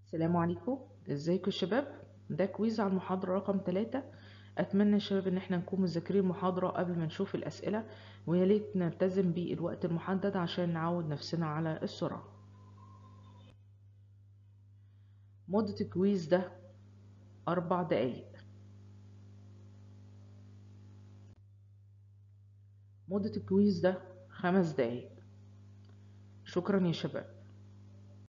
السلام عليكم ازيكم يا شباب ده كويز على المحاضرة رقم ثلاثة اتمنى يا شباب ان احنا نكون مذاكرين المحاضرة قبل ما نشوف الاسئلة ويا ريت نلتزم بالوقت المحدد عشان نعود نفسنا على السرعة مدة الكويز ده اربع دقايق مدة الكويز ده خمس دقايق شكرا يا شباب